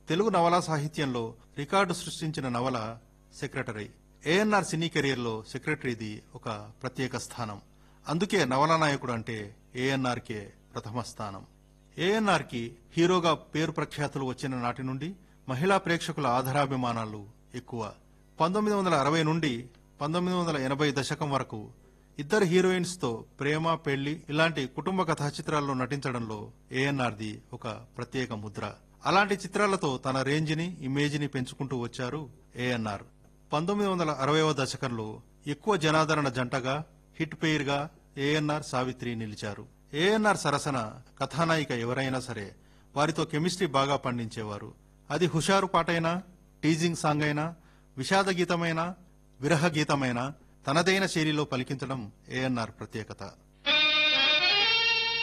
తెలుగు నవలా సాహిత్యంలో రికార్డు సృష్టించిన నవల సెక్రటరీ ఏఎన్ఆర్ సినీ కెరీర్లో సెక్రటరీది ఒక ప్రత్యేక స్థానం అందుకే నవలా నాయకుడు అంటే ఏఎన్ఆర్కే ప్రథమ స్థానం ఏఎన్ఆర్ కి హీరోగా పేరు ప్రఖ్యాతులు వచ్చిన నాటి నుండి మహిళా ప్రేక్షకుల ఆధారాభిమానాలు ఎక్కువ పంతొమ్మిది వందల అరవై నుండి పంతొమ్మిది వందల ఎనభై దశకం వరకు ఇద్దరు హీరోయిన్స్ తో ప్రేమ పెళ్లి ఇలాంటి కుటుంబ కథా చిత్రాల్లో నటించడంలో ఏఎన్ఆర్ది ఒక ప్రత్యేక ముద్ర అలాంటి చిత్రాలతో తన రేంజ్ ని ఇమేజ్ ని పెంచుకుంటూ వచ్చారు ఏఎన్ఆర్ పంతొమ్మిది వందల అరవైవ దశకంలో ఎక్కువ జనాదరణ జంటగా హిట్ పెయిర్ గా ఏఎన్ఆర్ సావిత్రి నిలిచారు ఏఎన్ఆర్ సరసన కథానాయిక ఎవరైనా సరే వారితో కెమిస్ట్రీ బాగా పండించేవారు అది హుషారు పాటైనా టీజింగ్ సాంగ్ అయినా విషాద గీతమైనా విరహ గీతమైనా తనదైన శైలిలో పలికించడం ఏఎన్ఆర్ ప్రత్యేకత